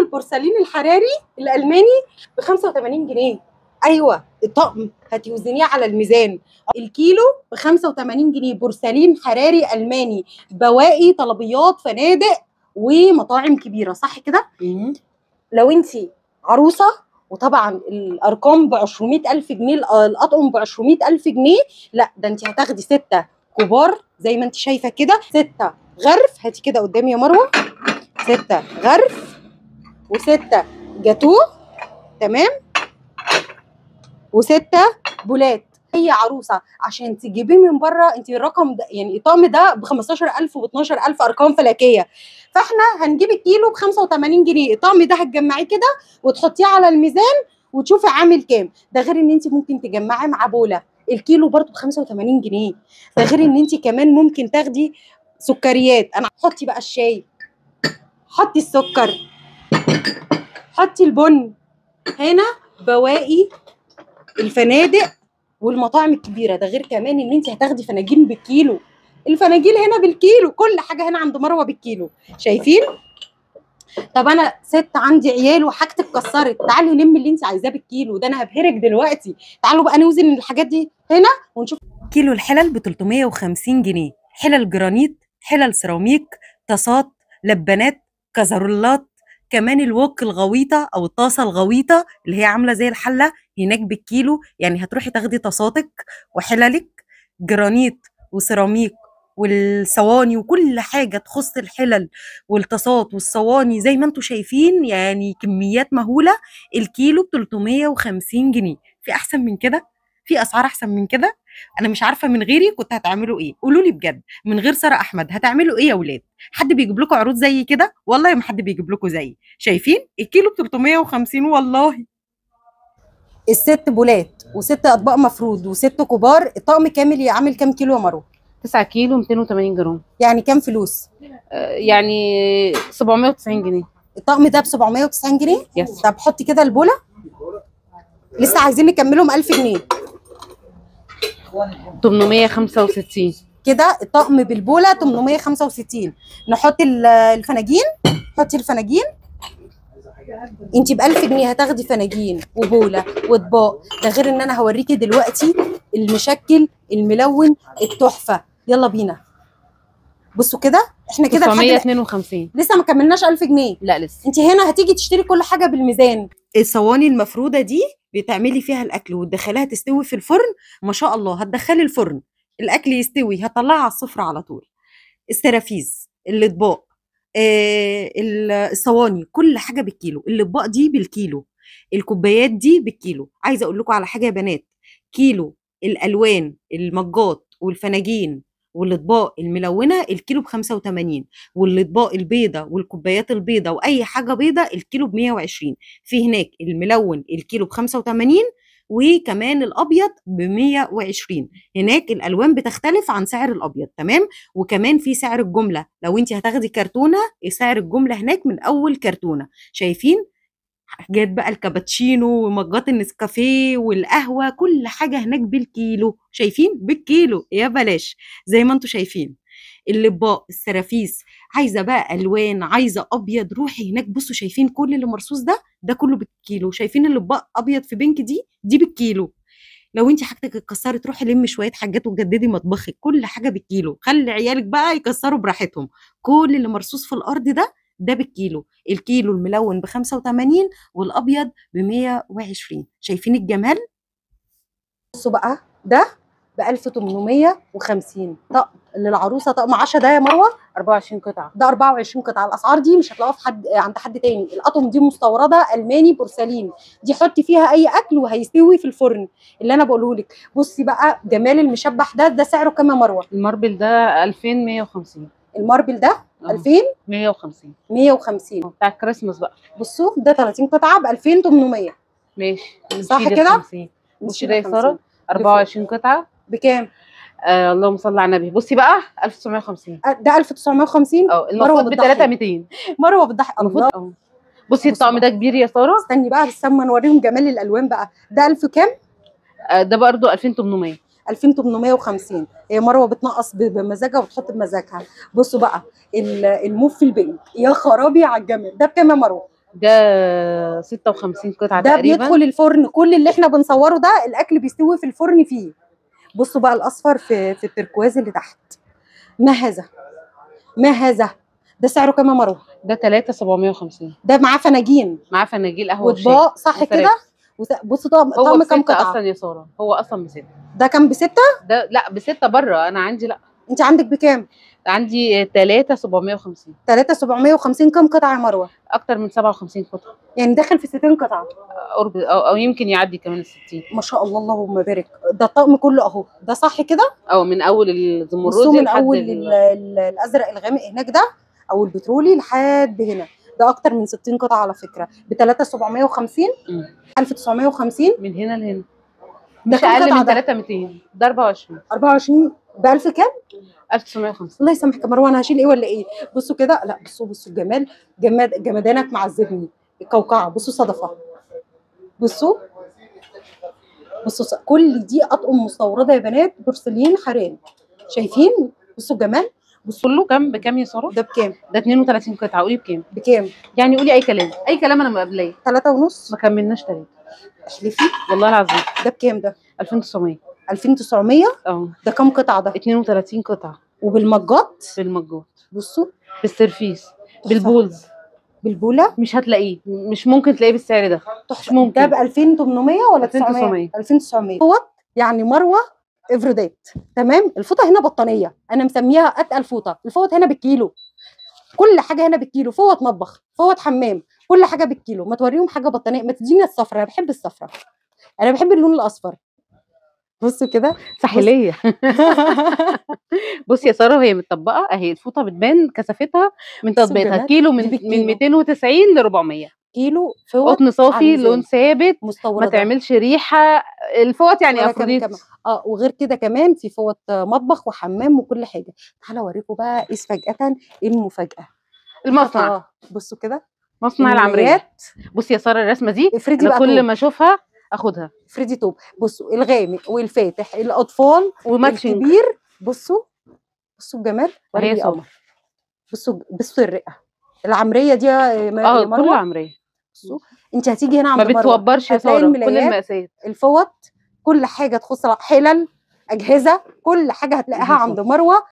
البورسلين الحراري الالماني ب 85 جنيه ايوه الطقم هتوزنيه على الميزان الكيلو ب 85 جنيه بورسلين حراري الماني بواقي طلبيات فنادق ومطاعم كبيره صح كده لو انت عروسه وطبعا الارقام ب 200000 جنيه الاطقم ب 200000 جنيه لا ده انت هتاخدي سته كبار زي ما انت شايفه كده سته غرف هاتي كده قدامي يا مروه سته غرف وسته جاتوه تمام وسته بولات هي عروسه عشان تجيبيه من بره انت الرقم ده يعني الطقم ده ب 15000 و 12000 ارقام فلكيه فاحنا هنجيب الكيلو ب 85 جنيه الطقم ده هتجمعيه كده وتحطيه على الميزان وتشوفي عامل كام ده غير ان انت ممكن تجمعيه مع بوله الكيلو برضو ب 85 جنيه ده غير ان انت كمان ممكن تاخدي سكريات انا حطي بقى الشاي حطي السكر حطي البن هنا بواقي الفنادق والمطاعم الكبيره ده غير كمان ان انت هتاخدي فناجين بالكيلو الفناجيل هنا بالكيلو كل حاجه هنا عند مروه بالكيلو شايفين طب انا ست عندي عيال وحاجتي اتكسرت تعالي لم اللي انت عايزاه بالكيلو ده انا هبهرك دلوقتي تعالوا بقى نوزن الحاجات دي هنا ونشوف كيلو الحلل ب 350 جنيه حلل جرانيت حلل سيراميك طاسات لبانات كازرولات كمان الوك الغويطه او الطاسه الغويطه اللي هي عامله زي الحله هناك بالكيلو يعني هتروحي تاخدي طاساتك وحللك جرانيت وسيراميك والصواني وكل حاجه تخص الحلل والطاسات والصواني زي ما انتم شايفين يعني كميات مهوله الكيلو ب 350 جنيه في احسن من كده في اسعار احسن من كده انا مش عارفه من غيري كنت هتعملوا ايه قولوا لي بجد من غير ساره احمد هتعملوا ايه يا ولاد حد بيجيب لكم عروض زي كده والله ما حد بيجيب لكم زي شايفين الكيلو ب 350 والله الست بولات وست اطباق مفروض وست كبار الطقم كامل عامل كام كيلو يا مروه 9 كيلو 280 جرام يعني كام فلوس آه، يعني 790 جنيه الطقم ده ب 790 جنيه يس. طب حطي كده البوله لسه عايزين نكملهم 1000 جنيه 865 كده الطقم بالبوله 865 نحط ال- الفناجين حطي الفناجين انت ب 1000 جنيه هتاخدي فناجين وبوله واطباق ده غير ان انا هوريكي دلوقتي المشكل الملون التحفه يلا بينا بصوا كده احنا كده لحد 952 لسه ما كملناش 1000 جنيه لا لسه انت هنا هتيجي تشتري كل حاجه بالميزان الصواني المفروده دي بتعملي فيها الاكل وتدخليها تستوي في الفرن ما شاء الله هتدخلي الفرن الاكل يستوي هتطلعها على السفره على طول السرافيز الاطباق آه ال- الصواني كل حاجه بالكيلو الاطباق دي بالكيلو الكوبايات دي بالكيلو عايزه اقول لكم على حاجه يا بنات كيلو الالوان المجات والفناجين والاطباق الملونه الكيلو ب 85 والاطباق البيضه والكوبايات البيضه واي حاجه بيضه الكيلو ب 120 في هناك الملون الكيلو ب 85 وكمان الابيض ب 120 هناك الالوان بتختلف عن سعر الابيض تمام وكمان في سعر الجمله لو انت هتاخدي كرتونه سعر الجمله هناك من اول كرتونه شايفين حاجات بقى الكابتشينو ومجات النسكافيه والقهوه كل حاجه هناك بالكيلو شايفين بالكيلو يا بلاش زي ما انتم شايفين الاطباق السرافيس عايزه بقى الوان عايزه ابيض روحي هناك بصوا شايفين كل اللي مرصوص ده ده كله بالكيلو شايفين الاطباق ابيض في بنك دي دي بالكيلو لو انت حاجتك اتكسرت روحي لمي شويه حاجات وجددي مطبخك كل حاجه بالكيلو خلي عيالك بقى يكسروا براحتهم كل اللي مرصوص في الارض ده ده بالكيلو الكيلو الملون ب 85 والابيض ب 120 شايفين الجمال بصوا بقى ده ب 1850 طقم للعروسه طقم 10 ده يا مروه 24 قطعه ده 24 قطعه الاسعار دي مش هتلاقوها في حد عند حد تاني الاطقم دي مستورده الماني بورسلين دي حطي فيها اي اكل وهيستوي في الفرن اللي انا بقوله لك بصي بقى جمال المشبح ده ده سعره كام يا مروه الماربل ده 2150 الماربل ده آه. 2150 150 بتاع الكريسماس بقى بصوا ده 30 قطعه ب 2800 ماشي صح نشيل كده؟ الخمسين. بصي ده يا نشيل ساره 24 قطعه بكام؟ آه اللهم صل على النبي بصي بقى 1950 أه، ده 1950 اه مروه المفروض ب بتضحي 3200 مروه بتضحي الله المفروض اه بصي بصوا الطقم بقى. ده كبير يا ساره استني بقى بس اما نوريهم جمال الالوان بقى ده 1000 كام؟ آه ده برضو 2800 2850 هي مروه بتنقص ب- بمزاجها وبتحط بمزاجها بصوا بقى ال- الموف في البنك يا خرابي على الجمال ده بكام يا مروه ده 56 قطعه ده تقريبا بيدخل الفرن كل اللي احنا بنصوره ده الاكل بيستوي في الفرن فيه بصوا بقى الاصفر في في التركواز اللي تحت ما هذا ما هذا ده سعره كام يا مروه ده 3 750 ده معاه فناجين معاه فناجيل قهوه وشاي واطباق صح وفراخ. كده وس- بصوا طقم هو طقم كام بستة قطعه اصلا يا ساره هو اصلا بستة ده كام بستة ده لا بستة بره انا عندي لا انت عندك بكام عندي 3 750 3 750 كام قطعه يا مروه اكتر من 57 قطعه يعني داخل في 60 قطعه قرب او, أو يمكن يعدي كمان ال 60 ما شاء الله اللهم بارك ده الطقم كله اهو ده صح كده او من اول بصوا الزمردي من لحد اول ال- ال- ال- الازرق الغامق هناك ده او البترولي لحد هنا ده اكتر من 60 قطعه على فكره ب 3 750 مم. 1950 من هنا لهنا ده مش كام اقل قطعة من ده؟ 3 200 ده 24 24 ب 1000 كام 1950 الله يسامحك يا مروه انا هشيل ايه ولا ايه بصوا كده لا بصوا بصوا الجمال جماد جمدانك معذبني القوقعه بصوا صدفه بصوا بصوا ص- كل دي اطقم مستورده يا بنات بورسلين حرام شايفين بصوا الجمال بصوا كله كام بكام يا ساره ده بكام ده 32 قطعه قولي بكام بكام يعني قولي اي كلام اي كلام انا مقابلاه ثلاثة ونص ما كملناش ثلاثه احلفي والله العظيم ده بكام ده 2900 2900 اه ده كام قطعه ده 32 قطعه وبالمجات بالمجات بصوا بالسيرفيس بالبولز بالبوله مش هتلاقيه مش ممكن تلاقيه بالسعر ده تحفه ممكن. ده ب 2800 ولا 900 2900. 2900 فوط يعني مروه افروديت تمام الفوطه هنا بطانيه انا مسميها اتقل فوطه الفوط هنا بالكيلو كل حاجه هنا بالكيلو فوط مطبخ فوط حمام كل حاجه بالكيلو ما توريهم حاجه بطانيه ما تديني الصفرا انا بحب الصفرا انا بحب اللون الاصفر بصوا كده ساحليه بصي يا ساره وهي متطبقه اهي الفوطه بتبان كثافتها من بصوا تطبيقها الجمال. كيلو من دي بالكيلو. من 290 ل 400 كيلو فوط قطن صافي على الميزان. لون ثابت ما مستورده تعملش ريحه الفوط يعني ولا كم- افروديت كم- اه وغير كده كمان في فوط مطبخ وحمام وكل حاجه تعالى اوريكم بقى ايه فجاه ايه المفاجاه المصنع اه بصوا كده مصنع العمريه الملايات. بصي يا ساره الرسمه دي افردي انا بقى كل توب ما اشوفها اخدها افردي توب بصوا الغامق والفاتح الاطفال وماتشنج الكبير بصوا بصوا الجمال وهي وريني صور قمر بصوا بصوا الرئه العمريه دي يا ما- يا اه كل مروه عمريه بصوا انت هتيجي هنا ما عند مروه بتوبرش يا هتلاقي ساره كل الملايات. المقاسات الفوط كل حاجه تخص حلل اجهزه كل حاجه هتلاقيها بالظبط. عند مروه